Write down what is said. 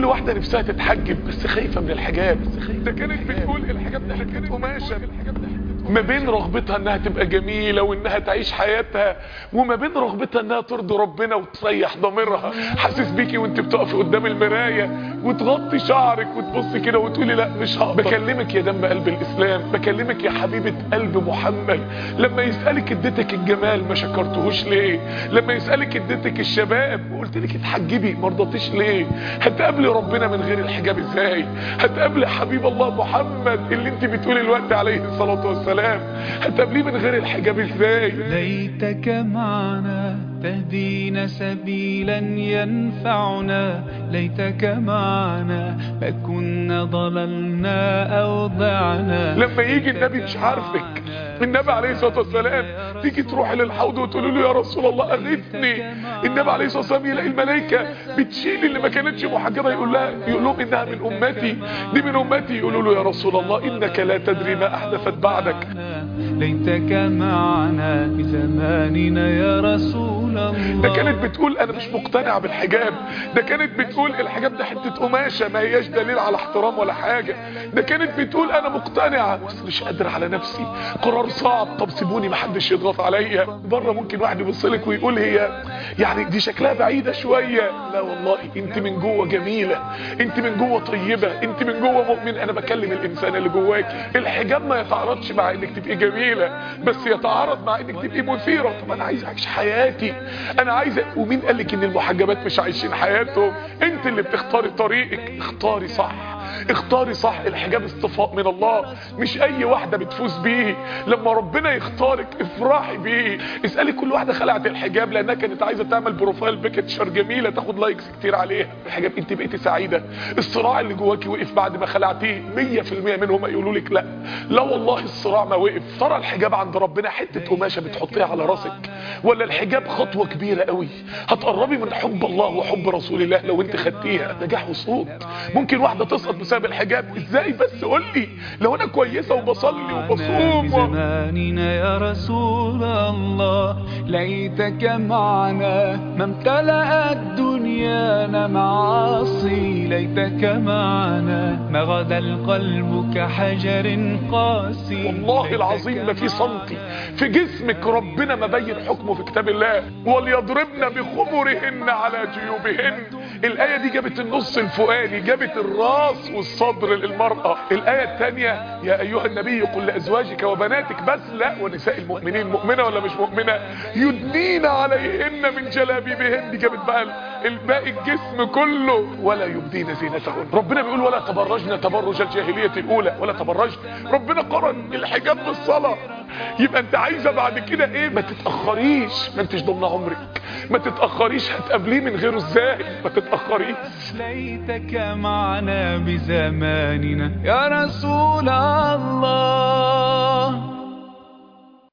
كل واحدة نفسها تتحجب بس خايفة من الحجاب ده كانت بتقول الحجاب ده حتة قماشة ما بين رغبتها انها تبقى جميلة وانها تعيش حياتها وما بين رغبتها انها ترضي ربنا وتريح ضميرها حاسس بيكي وانت بتقفي قدام المراية وتغطي شعرك وتبصي كده وتقولي لا مش هقدر بكلمك يا دم قلب الاسلام بكلمك يا حبيبة قلب محمد لما يسألك اديتك الجمال ما شكرتهوش ليه لما يسألك اديتك الشباب وقلت لك اتحجبي ما رضيتيش ليه هتقابلي ربنا من غير الحجاب ازاي هتقابلي حبيب الله محمد اللي انت بتقولي الوقت عليه الصلاة والسلام هتقابليه من غير الحجاب ازاي ليتك معنا تهدينا سبيلا ينفعنا ليتك معنا لكنا ضللنا أو ضعنا لما يجي النبي مش عارفك النبي عليه الصلاة والسلام تيجي تروحي للحوض وتقول له يا رسول الله أغثني النبي عليه الصلاة والسلام يلاقي الملائكة بتشيل اللي ما كانتش محجبة يقول لها يقول لهم إنها من أمتي دي من أمتي يقولوا له يا رسول الله إنك لا تدري ما أحدثت بعدك ليتك معنا في زماننا يا رسول الله ده كانت بتقول انا مش مقتنع بالحجاب ده كانت بتقول الحجاب ده حتة قماشة ما هياش دليل على احترام ولا حاجة ده كانت بتقول انا مقتنعة بس مش قادر على نفسي قرار صعب طب سيبوني محدش يضغط عليا بره ممكن واحد يبصلك ويقول هي يعني دي شكلها بعيدة شوية لا والله انت من جوه جميلة انت من جوه طيبة انت من جوه مؤمن انا بكلم الانسان اللي جواك الحجاب ما يتعارضش مع انك تبقي جميلة بس يتعارض مع انك تبقي مثيرة طب انا عايز اعيش حياتي انا عايز ومين قال لك ان المحجبات مش عايشين حياتهم انت اللي بتختاري طريقك اختاري صح اختاري صح الحجاب اصطفاء من الله مش اي واحدة بتفوز بيه لما ربنا يختارك افرحي بيه اسألي كل واحدة خلعت الحجاب لانها كانت عايزة تعمل بروفايل بيكتشر جميلة تاخد لايكس كتير عليها الحجاب انت بقيتي سعيدة الصراع اللي جواكي وقف بعد ما خلعتيه 100% منهم يقولوا لك لا لا والله الصراع ما وقف ترى الحجاب عند ربنا حتة قماشة بتحطيها على راسك ولا الحجاب خطوة كبيرة قوي هتقربي من حب الله وحب رسول الله لو انت خدتيها نجاح وصوت ممكن واحدة تسقط بسبب الحجاب ازاي بس قول لي لو انا كويسة وبصلي في وبصوم و... زماننا يا رسول الله ليتك معنا ما امتلأت دنيانا معاصي ليتك معنا ما غدا القلب كحجر قاسي والله ليتك العظيم ما في سنتي في جسمك ربنا ما بين حكمه في كتاب الله وليضربن بخمرهن على جيوبهن الآية دي جابت النص الفؤادي جابت الراس والصدر للمرأة الآية الثانية يا أيها النبي قل لأزواجك وبناتك بس لا ونساء المؤمنين مؤمنة ولا مش مؤمنة يدنين عليهن من جلابيبهن دي جابت بقى الباقي الجسم كله ولا يبدين زينتهن ربنا بيقول ولا تبرجن تبرج الجاهلية الأولى ولا تبرجن ربنا قرن الحجاب بالصلاة يبقى انت عايزة بعد كده ايه ما تتأخريش ما انتش ضمن عمرك ما تتأخريش هتقابليه من غيره ازاي ما تتأخريش ليتك معنا بزماننا يا رسول الله